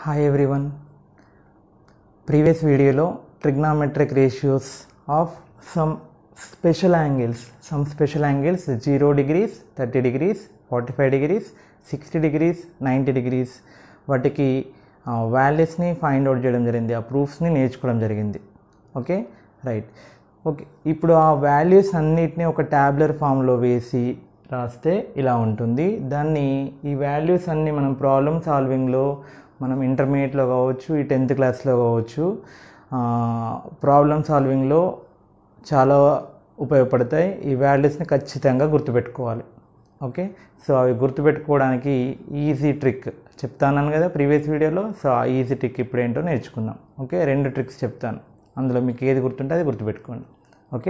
Hi everyone previous వీడియోలో trigonometric ratios of some special angles some special angles zero degrees thirty degrees forty five degrees sixty degrees ninety degrees వాటికి వాల్యూస్ని find out చేయడం జరిగింది ఆ ప్రూఫ్స్ని నేర్చుకోవడం జరిగింది okay right okay ఇప్పుడు ఆ వాల్యూస్ అన్నిటిని ఒక ట్యాబ్లర్ ఫామ్లో వేసి రాస్తే ఇలా ఉంటుంది దాన్ని ఈ వాల్యూస్ అన్ని మనం ప్రాబ్లమ్ సాల్వింగ్లో మనం ఇంటర్మీడియట్లో కావచ్చు ఈ టెన్త్ క్లాస్లో కావచ్చు ప్రాబ్లమ్ సాల్వింగ్లో చాలా ఉపయోగపడతాయి ఈ వాల్యూస్ని ఖచ్చితంగా గుర్తుపెట్టుకోవాలి ఓకే సో అవి గుర్తుపెట్టుకోవడానికి ఈజీ ట్రిక్ చెప్తాను కదా ప్రీవియస్ వీడియోలో సో ఆ ఈజీ ట్రిక్ ఇప్పుడు ఏంటో నేర్చుకుందాం ఓకే రెండు ట్రిక్స్ చెప్తాను అందులో మీకు ఏది గుర్తుంటే అది గుర్తుపెట్టుకోండి ఓకే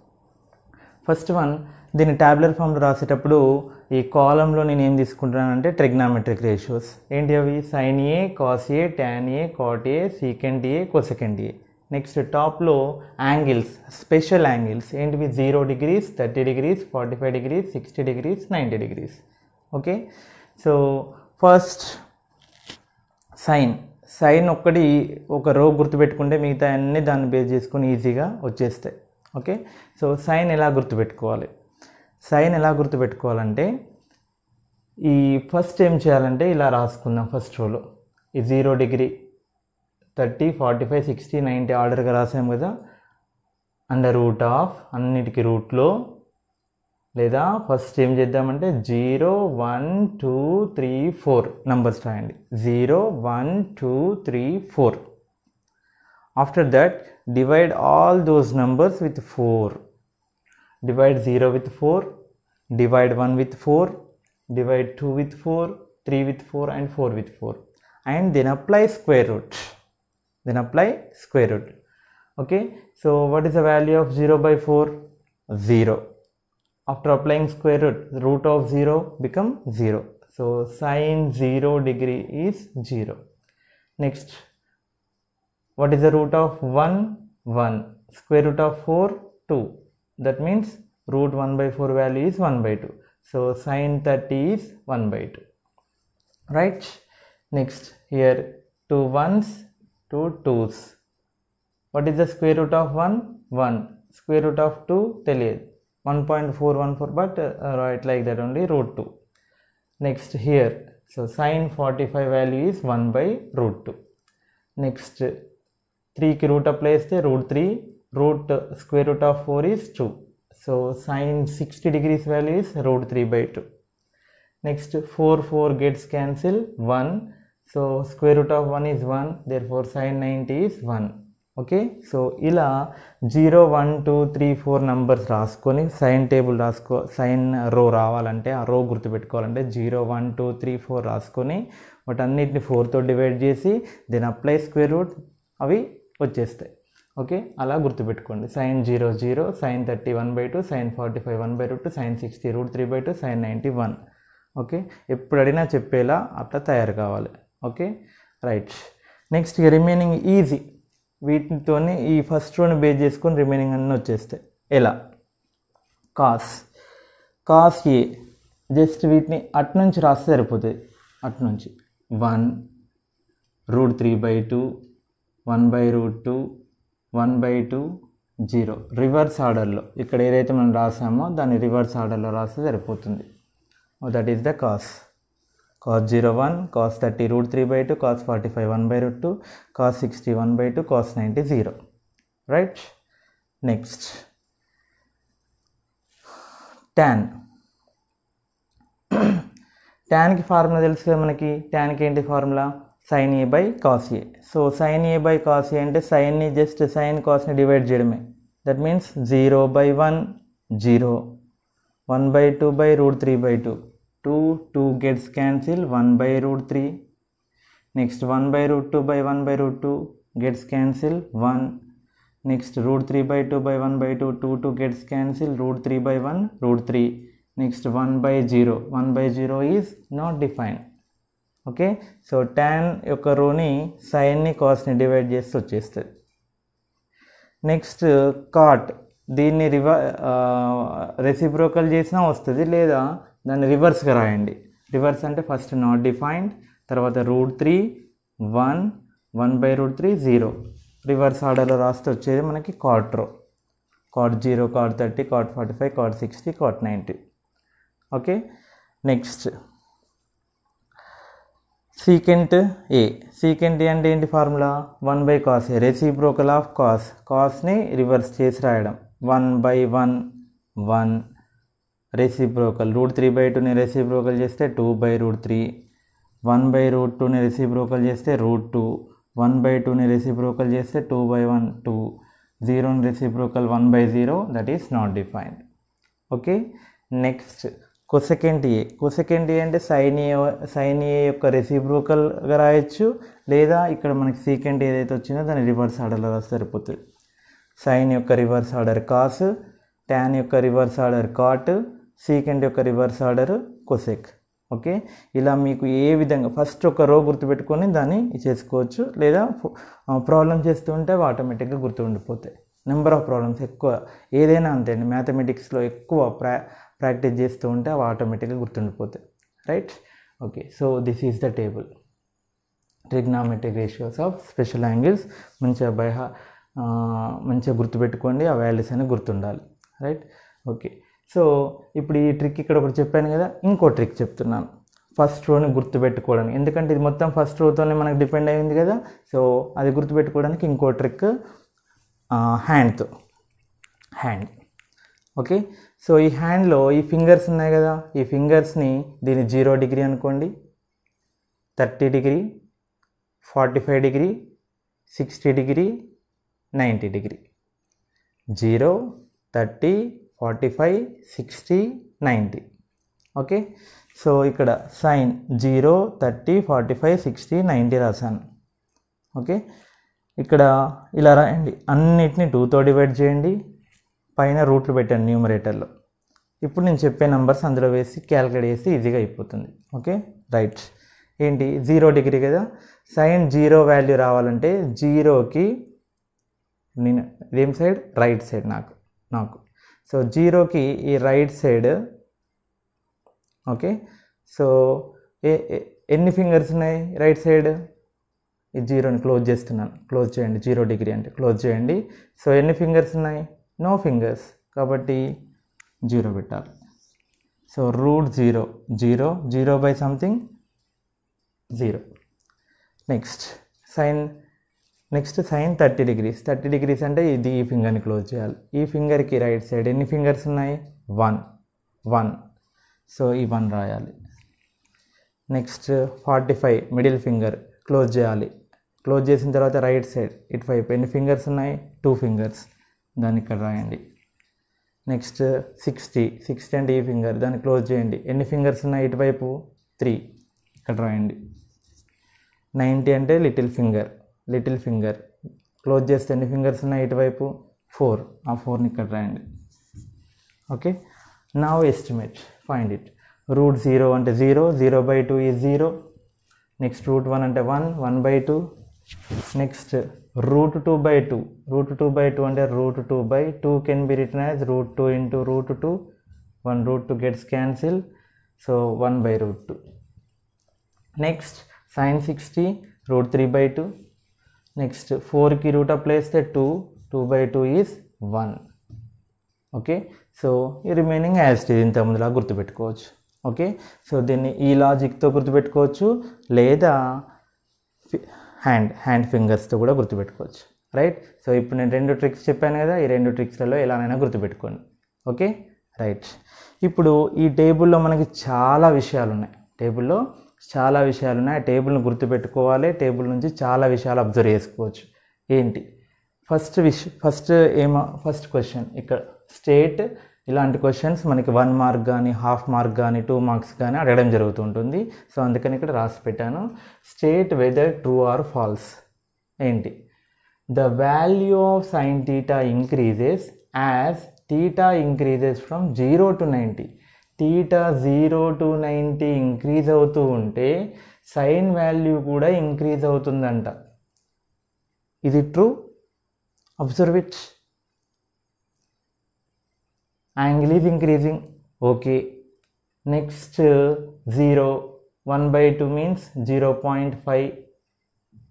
ఫస్ట్ వన్ దీన్ని ట్యాబ్లెట్ ఫామ్లో రాసేటప్పుడు ఈ కాలంలో నేను ఏం తీసుకుంటున్నానంటే ట్రిగ్నామెట్రిక్ రేషియోస్ ఏంటి అవి sine A cos A tan A cot A secant A cosecant A next టాప్లో యాంగిల్స్ స్పెషల్ యాంగిల్స్ ఏంటివి zero degrees thirty degrees forty five degrees sixty degrees ninety degrees okay so first sine sine ఒక్కటి ఒక రో గుర్తుపెట్టుకుంటే మిగతా అన్నీ దాన్ని base చేసుకుని ఈజీగా వచ్చేస్తాయి ఓకే సో సైన్ ఎలా గుర్తుపెట్టుకోవాలి సైన్ ఎలా గుర్తుపెట్టుకోవాలంటే ఈ ఫస్ట్ ఏం చేయాలంటే ఇలా రాసుకుందాం ఫస్ట్ రోలో ఈ zero degree thirty forty five sixty ninety ఆర్డర్గా రాసాం కదా అండర్ రూట్ ఆఫ్ అన్నిటికీ రూట్లో లేదా ఫస్ట్ ఏం చేద్దామంటే zero one two three four numbers రాయండి zero one two three four after that divide all those numbers with four divide zero with four divide one with four divide two with four three with four and four with four and then apply square root then apply square root okay so what is the value of 0 by 4 0 after applying square root root of 0 become 0 so sine 0 degree is 0 next what is the root of 1 1 square root of 4 2 that means root 1 by 4 value is 1 by 2 so sine 30 is 1 by 2 right next here two ones two twos. What is the square root of 1? 1. Square root of 2? తెలియదు 1.414 but uh, write like that only root 2. Next here. So sine 45 value is 1 by root 2. Next 3 కి root apply చేస్తే root 3 root square root of 4 is 2. So sine 60 degrees value is root 3 by 2. Next 4 4 gets cancel 1 so square root of one is one there four sine ninety is one okay so ఇలా zero one two three four numbers రాసుకొని sine table రాసుకో sine row రావాలంటే ఆ row గుర్తుపెట్టుకోవాలంటే zero one two three four రాసుకొని వాటన్నిటిని ఫోర్తో divide చేసి దెన్ అప్లై స్క్వేర్ రూట్ అవి వచ్చేస్తాయి ఓకే అలా గుర్తుపెట్టుకోండి sine zero zero sine thirty one by two sine forty five one by root sign sixty root three by two sine ninety one okay ఎప్పుడు అడిగినా చెప్పేలా అట్లా తయారు కావాలి ఓకే రైట్ నెక్స్ట్ ఇక రిమైనింగ్ ఈజీ వీటితో ఈ ఫస్ట్ రోని బేస్ చేసుకొని రిమైనింగ్ అన్నీ వచ్చేస్తాయి ఎలా కాస్ కాస్ ఏ జస్ట్ వీటిని అటు నుంచి రాస్తే సరిపోతుంది అటు నుంచి one root three by two one by root two one by two zero reverse ఆర్డర్లో ఇక్కడ ఏదైతే మనం రాసామో దాన్ని రివర్స్ ఆర్డర్లో రాస్తే సరిపోతుంది that is the cos cos 0 1 cos 30 root 3 by 2 cos 45 1 by root 2 cos 60 1 by 2 cos 90 0 right next tan ట్యాన్కి formula తెలుసు కదా మనకి ట్యాన్కి ఏంటి formula sine A by cos A so sine A by cos A అంటే సైన్ని జస్ట్ సైన్ కాస్ని divide చేయడమే that means zero by one zero one by two by root three by two 2 2 gets cancel 1 by root 3 next 1 by root 2 by 1 by root 2 gets cancel 1 next root 3 by 2 by 1 by 2 2 2 gets cancel root 3 by 1 root 3 next 1 by 0 1 by 0 is not defined okay so tan యొక్క రోని సైన్ని కాస్ని divide చేస్తే వచ్చేస్తుంది next cot దీన్ని రివ reciprocal చేసినా వస్తుంది లేదా దాన్ని రివర్స్గా రాయండి రివర్స్ అంటే ఫస్ట్ నాట్ డిఫైన్డ్ తర్వాత root three one one by root three zero reverse ఆర్డర్లో రాస్తే వచ్చేది మనకి cot row cot zero cot thirty cot forty five cot sixty cot ninety okay next secant A secant A అంటే ఏంటి formula one by cos A reciprocal of cos కాస్ని reverse చేసి రాయడం one by one one reciprocal root three by టూని reciprocal చేస్తే two by root three one by route టూని reciprocal చేస్తే root two one by టూని రెసిప్రోకల్ చేస్తే two by one two జీరోని reciprocal one by zero that is not defined okay next cosecant A cosecant A అంటే sine A sine ఏ యొక్క రెసిప్రోకల్గా రాయొచ్చు లేదా ఇక్కడ మనకి సీకెంట్ ఏదైతే వచ్చిందో దాన్ని రివర్స్ ఆర్డర్లో రాస్తే సరిపోతుంది సైన్ యొక్క రివర్స్ ఆర్డర్ కాస్ ట్యాన్ యొక్క రివర్స్ ఆర్డర్ కాట్ సీకెంట్ యొక్క రివర్స్ ఆర్డర్ కొసెక్ ఓకే ఇలా మీకు ఏ విధంగా ఫస్ట్ ఒక రో గుర్తుపెట్టుకొని దాన్ని చేసుకోవచ్చు లేదా ప్రాబ్లమ్ చేస్తూ ఉంటే అవి ఆటోమేటిక్గా గుర్తు ఉండిపోతాయి నెంబర్ ఆఫ్ ప్రాబ్లమ్స్ ఎక్కువ ఏదైనా అంతే అండి మ్యాథమెటిక్స్లో ఎక్కువ ప్రా ప్రాక్టీస్ చేస్తూ ఉంటే అవి ఆటోమేటిక్గా గుర్తుండిపోతాయి right okay so this is the table trigonometric ratios of special angles మంచిగా బై మంచిగా గుర్తుపెట్టుకోండి ఆ వాల్యూస్ అని గుర్తుండాలి రైట్ ఓకే సో ఇప్పుడు ఈ ట్రిక్ ఇక్కడ ఒకటి చెప్పాను కదా ఇంకో ట్రిక్ చెప్తున్నాను ఫస్ట్ రోని గుర్తుపెట్టుకోవడానికి ఎందుకంటే ఇది మొత్తం ఫస్ట్ రోతోనే మనకు డిపెండ్ అయింది కదా సో అది గుర్తుపెట్టుకోవడానికి ఇంకో ట్రిక్ హ్యాండ్తో హ్యాండ్ ఓకే సో ఈ హ్యాండ్లో ఈ ఫింగర్స్ ఉన్నాయి కదా ఈ ఫింగర్స్ని దీని జీరో డిగ్రీ అనుకోండి thirty degree forty five degree sixty degree ninety degree zero thirty forty five sixty ninety okay so ఇక్కడ sine zero thirty forty five sixty ninety రాశాను ఓకే ఇక్కడ ఇలా రాయండి అన్నిటిని టూతో డివైడ్ చేయండి పైన రూట్లు పెట్టండి న్యూమరేటర్లో ఇప్పుడు నేను చెప్పే నెంబర్స్ అందులో వేసి క్యాలిక్యులేట్ చేసి ఈజీగా అయిపోతుంది ఓకే రైట్ ఏంటి జీరో డిగ్రీ కదా సైన్ జీరో వాల్యూ రావాలంటే జీరోకి నేను ఇదేం సైడ్ రైట్ సైడ్ నాకు నాకు సో జీరోకి ఈ రైట్ సైడ్ ఓకే సో ఏ ఎన్ని ఫింగర్స్ ఉన్నాయి రైట్ సైడ్ ఈ జీరోని క్లోజ్ చేస్తున్నాను క్లోజ్ చేయండి జీరో డిగ్రీ అంటే క్లోజ్ చేయండి సో ఎన్ని ఫింగర్స్ ఉన్నాయి నో ఫింగర్స్ కాబట్టి జీరో పెట్టాలి so root zero zero zero by something zero next sine next sine thirty degrees thirty degrees అంటే ఇది ఈ ఫింగర్ని క్లోజ్ చేయాలి ఈ ఫింగర్కి రైట్ సైడ్ ఎన్ని ఫింగర్స్ ఉన్నాయి వన్ వన్ సో ఈ వన్ రాయాలి next forty five middle finger close చేయాలి క్లోజ్ చేసిన తర్వాత రైట్ సైడ్ ఇటువైపు ఎన్ని ఫింగర్స్ ఉన్నాయి టూ ఫింగర్స్ దాన్ని ఇక్కడ రాయండి నెక్స్ట్ సిక్స్టీ సిక్స్టీ అంటే ఈ ఫింగర్ దాన్ని క్లోజ్ చేయండి ఎన్ని ఫింగర్స్ ఉన్నాయి ఇటువైపు త్రీ ఇక్కడ రాయండి నైంటీ అంటే little finger little finger close చేస్తే ఎన్ని ఫింగర్స్ ఉన్నాయి ఇటువైపు ఫోర్ ఆ ఫోర్ని ఇక్కడ రాయండి okay now estimate find it root zero అంటే zero zero by two is zero next root one అంటే one one by two next root two by two root two by two అంటే root two by two can be return as root two into root two one root two gets cancel so one by root two next sine sixty root three by two next ఫోర్కి root apply చేస్తే two two by two is one okay so ఈ remaining as ఇది ఇంత ముందులా గుర్తుపెట్టుకోవచ్చు okay so దీన్ని ఈ లాజిక్తో గుర్తుపెట్టుకోవచ్చు లేదా హ్యాండ్ హ్యాండ్ ఫింగర్స్తో కూడా గుర్తుపెట్టుకోవచ్చు రైట్ సో ఇప్పుడు నేను రెండు ట్రిక్స్ చెప్పాను కదా ఈ రెండు ట్రిక్స్లలో ఎలానైనా గుర్తుపెట్టుకోండి ఓకే రైట్ ఇప్పుడు ఈ టేబుల్లో మనకి చాలా విషయాలు ఉన్నాయి టేబుల్లో చాలా విషయాలు ఉన్నాయి ఆ టేబుల్ని గుర్తుపెట్టుకోవాలి టేబుల్ నుంచి చాలా విషయాలు అబ్జర్వ్ చేసుకోవచ్చు ఏంటి ఫస్ట్ విష్ ఫస్ట్ ఏమో ఫస్ట్ క్వశ్చన్ ఇక్కడ స్టేట్ ఇలాంటి క్వశ్చన్స్ మనకి వన్ మార్క్ కానీ హాఫ్ మార్క్ కానీ టూ మార్క్స్ కానీ అడగడం జరుగుతుంటుంది సో అందుకని ఇక్కడ రాసి పెట్టాను state whether true or false ఏంటి the value of sine theta increases as theta increases from zero to ninety theta zero to ninety increase అవుతూ ఉంటే సైన్ వాల్యూ కూడా ఇంక్రీజ్ అవుతుందంట ఇది true observe it angle is increasing okay next zero one by two means zero point five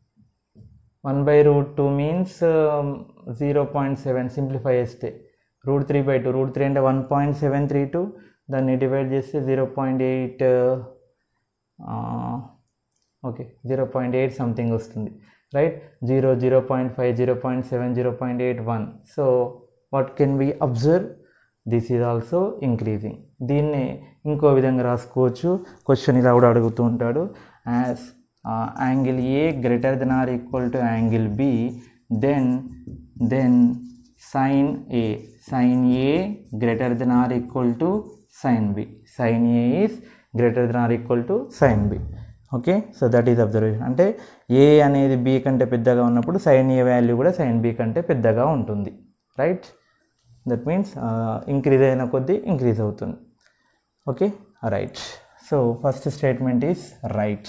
one by root two means zero point seven simplify చేస్తే root three by two root three అంటే one point seven three two దాన్ని divide చేస్తే zero point eight okay zero point eight something వస్తుంది right zero zero point five zero point seven zero point eight one so what can we observe this is also increasing దీన్ని ఇంకో విధంగా రాసుకోవచ్చు question ఇలా కూడా అడుగుతూ ఉంటాడు as angle A greater than or equal to angle B then then sine A sine A greater than or equal to sine B sine A is greater than or equal to sine B okay so that is observation అంటే A అనేది B కంటే పెద్దగా ఉన్నప్పుడు sine A value కూడా sine B కంటే పెద్దగా ఉంటుంది right that means increase అయిన కొద్దీ ఇంక్రీజ్ అవుతుంది okay right so first statement is right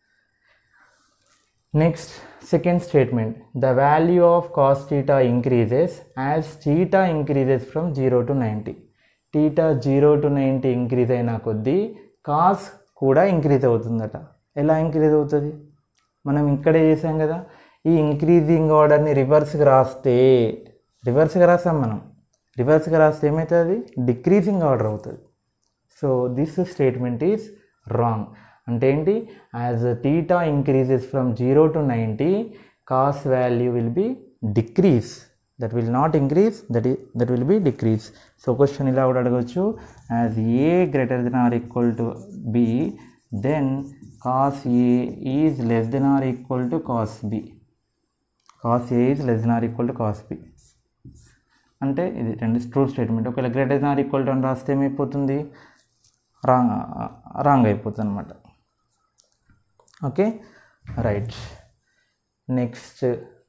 next second statement the value of cos theta increases as theta increases from zero to ninety theta zero to ninety increase అయిన కొద్దీ cos కూడా increase అవుతుందట ఎలా increase అవుతుంది మనం ఇక్కడే చేసాం కదా ఈ ఇంక్రీజింగ్ ఆర్డర్ని రివర్స్గా రాస్తే రివర్స్గా రాసాం మనం రివర్స్గా రాస్తే ఏమవుతుంది డిక్రీజింగ్ ఆర్డర్ అవుతుంది so this statement is wrong అంటే ఏంటి as theta increases from zero to ninety cos value will be decrease that will not increase that ఈ that will be decrease so question ఇలా కూడా అడగవచ్చు as A greater than or equal to B then cos A is less than or equal to cos B cos A is less than or equal to cos B అంటే ఇది రెండు true statement ఒకవేళ greater than or equal to అని రాస్తే ఏమైపోతుంది wrong wrong అయిపోతుంది అనమాట okay right next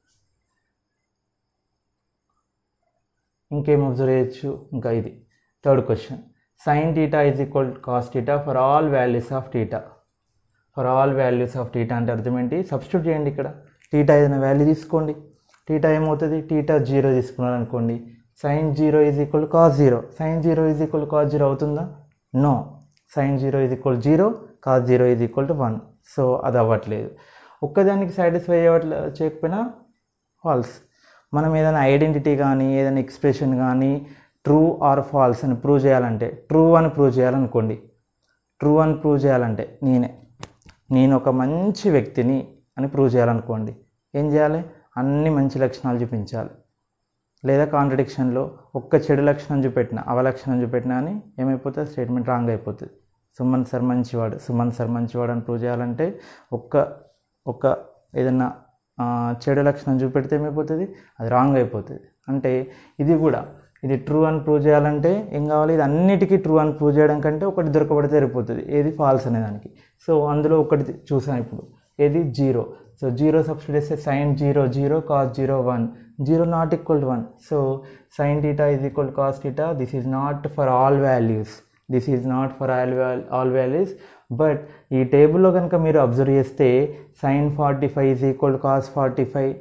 ఇంకేం అబ్జర్వ్ చేయొచ్చు ఇంకా ఇది third question sine theta is equal cos theta for all values of theta for all values of theta అంటే అర్థం ఏంటి సబ్స్టిట్యూట్ చేయండి ఇక్కడ టీటా ఏదైనా వాల్యూ తీసుకోండి టీటా ఏమవుతుంది టీటా జీరో తీసుకున్నారు అనుకోండి sine zero is equal cos zero sine zero is equal cos zero అవుతుందా no sine zero is equal zero cos zero is equal to one so అది అవ్వట్లేదు ఒక్కదానికి సాటిస్ఫై అవ్వట్లే చేయకపోయినా ఫాల్స్ మనం ఏదైనా ఐడెంటిటీ కానీ ఏదైనా ఎక్స్ప్రెషన్ కానీ ట్రూ ఆర్ ఫాల్స్ అని ప్రూవ్ చేయాలంటే ట్రూ అని ప్రూవ్ చేయాలనుకోండి ట్రూ అని ప్రూవ్ చేయాలంటే నేనే నేను ఒక మంచి వ్యక్తిని అని ప్రూవ్ చేయాలనుకోండి ఏం చేయాలి అన్ని మంచి లక్షణాలు చూపించాలి లేదా కాంట్రడిక్షన్లో ఒక్క చెడు లక్షణం చూపెట్టిన అవలక్షణం చూపెట్టినా అని ఏమైపోతుంది స్టేట్మెంట్ రాంగ్ అయిపోతుంది సుమన్ సార్ మంచివాడు సుమన్ సార్ మంచివాడు అని ప్రూవ్ చేయాలంటే ఒక్క ఒక్క ఏదన్నా ఆ, చెడు లక్షణం చూపెడితే ఏమైపోతుంది అది రాంగ్ అయిపోతుంది అంటే ఇది కూడా ఇది ట్రూ అని ప్రూవ్ చేయాలంటే ఏం కావాలి ఇది అన్నిటికీ ట్రూ అని ప్రూవ్ చేయడం కంటే ఒకటి దొరకబడితే సరిపోతుంది ఏది ఫాల్స్ అనే దానికి సో అందులో ఒకటి చూసాం ఇప్పుడు ఏది జీరో సో జీరో సబ్స్టిట్యూట్ చేస్తే sine zero zero cos zero one zero not equal to one so sine theta is equal cos theta this is not for all values this is not for all all values but ఈ టేబుల్లో కనుక మీరు observe చేస్తే sine forty five is equal to cos forty five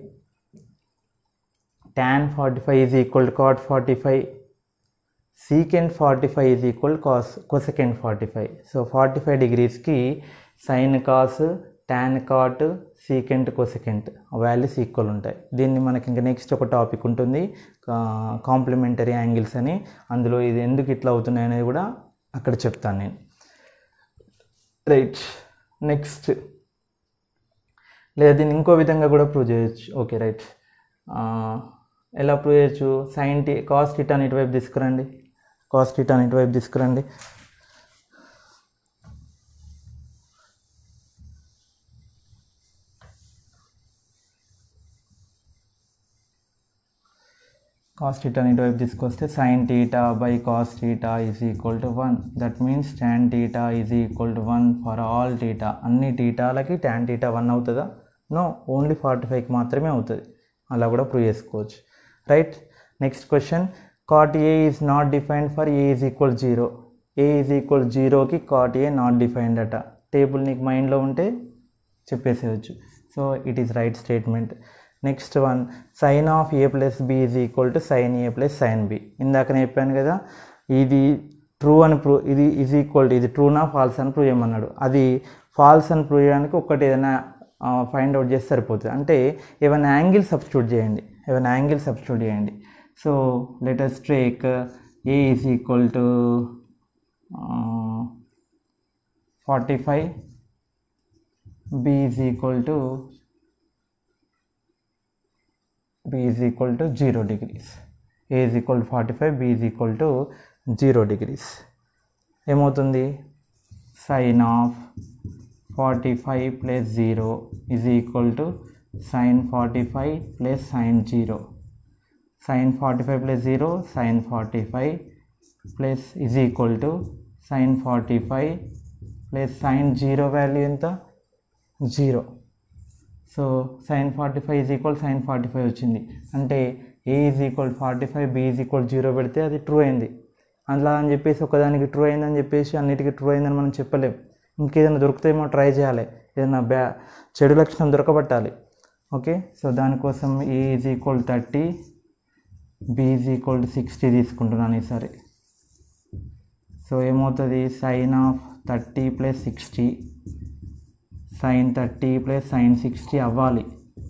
tan 45 is equal to cot 45 secant 45 is equal to cos cosecant 45 so 45 degrees కి sin cos tan cot secant cosecant values equal ఉంటాయి దీన్ని మనకి ఇంకా next ఒక topic ఉంటుంది complementary angles అని అందులో ఇది ఎందుకు ఇట్లా అవుతున్నాయి అనేది కూడా అక్కడ చెప్తాను నేను రైట్ నెక్స్ట్ లేదా దీన్ని ఇంకో విధంగా కూడా ప్రూవ్ చేయొచ్చు ఓకే రైట్ ఎలా ప్రూవ్ చేయొచ్చు సైన్ టీ కాస్ట్ టీటాని ఇటువైపు తీసుకురండి కాస్ట్ టీటాని ఇటువైపు తీసుకురండి కాస్ టీటాని ఇటువైపు తీసుకొస్తే sine theta by cos theta is equal to one that means tan theta is equal to one for all theta అన్ని టీటాలకి ట్యాన్ టీటా వన్ అవుతుందా నో ఓన్లీ ఫార్టీ ఫైవ్కి మాత్రమే అవుతుంది అలా కూడా ప్రూవ్ చేసుకోవచ్చు right next question cot A is not defined for A is equal zero A is equal జీరోకి కాట్ ఏ నాట్ డిఫైన్డ్ అట టేబుల్ నీకు మైండ్లో ఉంటే చెప్పేసేయచ్చు so it is right statement next one sine of A plus B is equal to sine A plus sine B ఇందాకనే చెప్పాను కదా ఇది ట్రూ అని ప్రూవ్ ఇది ఈజ్ ఈక్వల్ టు ఇది ట్రూనా ఫాల్స్ అని ప్రూవ్ చేయమన్నాడు అది ఫాల్స్ అని ప్రూవ్ చేయడానికి ఒకటి ఏదైనా ఫైండ్ అవుట్ చేస్తే సరిపోతుంది అంటే ఏమైనా యాంగిల్ సబ్స్టిట్యూట్ చేయండి ఏమైనా యాంగిల్ సబ్స్టిట్యూట్ చేయండి so let us take A is equal to forty five B is equal to B is equal to zero degrees A is equal to forty five B is equal to zero degrees ఏమవుతుంది sine of forty five plus zero is equal to sine forty five plus sine zero sine forty five plus zero sine forty five plus is equal to sine forty five plus sine zero value ఎంత zero so sine forty five is equal sine forty five వచ్చింది అంటే A is equal forty five B is equal zero పెడితే అది true అయింది అందులో అని చెప్పేసి ఒకదానికి ట్రూ అయిందని చెప్పేసి అన్నిటికీ ట్రూ అయిందని మనం చెప్పలేం ఇంకేదైనా దొరుకుతాయేమో ట్రై చేయాలి ఏదైనా బ్యా చెడు లక్షణం దొరకబట్టాలి ఓకే సో దానికోసం A is equal thirty B is equal to sixty తీసుకుంటున్నాను ఈసారి సో ఏమవుతుంది sine of thirty plus sixty sine thirty plus sine sixty అవ్వాలి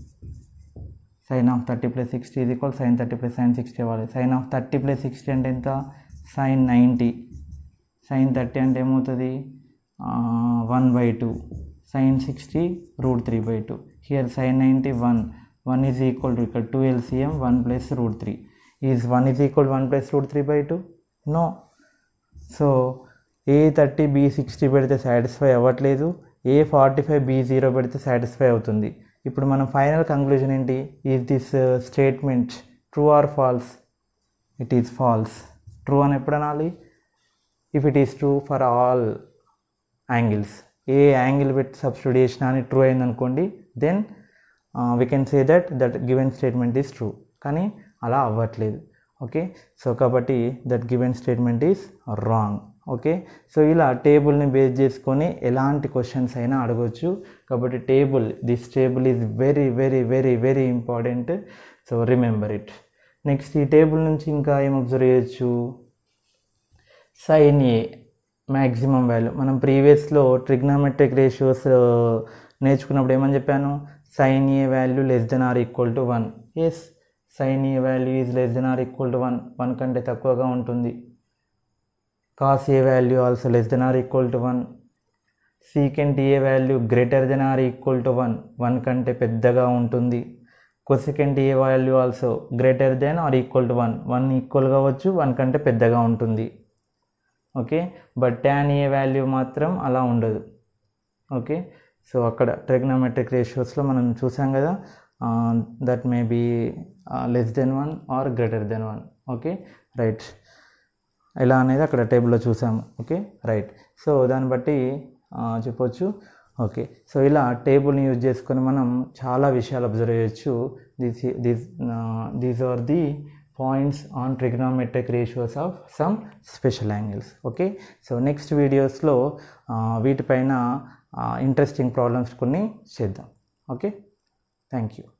sine of thirty plus sixty ఇది equal sine thirty plus sine sixty అవ్వాలి sine of thirty plus sixty అంటే ఎంత sine ninety sine thirty అంటే ఏమవుతుంది one by two sine sixty root three by two here sine ninety one one is equal to ఇక్కడ two LCM one plus root three is one is equal one plus root three by two no so A thirty B sixty పెడితే satisfy అవ్వట్లేదు A forty five B zero పెడితే satisfy అవుతుంది ఇప్పుడు మనం final conclusion ఏంటి is this statement true or false it is false true అని ఎప్పుడు అనాలి if it is true for all angles ఏ యాంగిల్ పెట్టి సబ్స్టిట్యూట్ చేసినా అని ట్రూ అయింది అనుకోండి then we can say that that given statement is true కానీ అలా అవ్వట్లేదు ఓకే సో కాబట్టి that given statement is wrong okay so ఇలా టేబుల్ని బేస్ చేసుకొని ఎలాంటి క్వశ్చన్స్ అయినా అడగవచ్చు కాబట్టి table this table is very very very very important so remember it next ఈ టేబుల్ నుంచి ఇంకా ఏం అబ్జర్వ్ చేయొచ్చు సైన్ ఏ మ్యాక్సిమం వాల్యూ మనం ప్రీవియస్లో ట్రిగ్నామెట్రిక్ రేషియోస్ నేర్చుకున్నప్పుడు ఏమని చెప్పాను sine A value less than or equal to one yes sine A value is less than or equal to one one కంటే తక్కువగా ఉంటుంది cos A value also less than or equal to one secant A value greater than or equal to one one కంటే పెద్దగా ఉంటుంది cosecant A value also greater than or equal to one one equal కావచ్చు one కంటే పెద్దగా ఉంటుంది okay but tan A value మాత్రం అలా ఉండదు ఓకే సో అక్కడ ట్రిగ్నోమెట్రిక్ రేషియోస్లో మనం చూసాం కదా that may be less than one or greater than one okay right ఎలా అనేది అక్కడ టేబుల్లో చూసాము ఓకే రైట్ సో దాన్ని బట్టి చెప్పొచ్చు ఓకే సో ఇలా టేబుల్ని యూజ్ చేసుకొని మనం చాలా విషయాలు అబ్జర్వ్ చేయొచ్చు this this these are the points on trigonometric ratios of some special angles okay so next వీడియోస్లో వీటిపైన ఇంట్రెస్టింగ్ ప్రాబ్లమ్స్ కొన్ని చేద్దాం ఓకే థ్యాంక్ యూ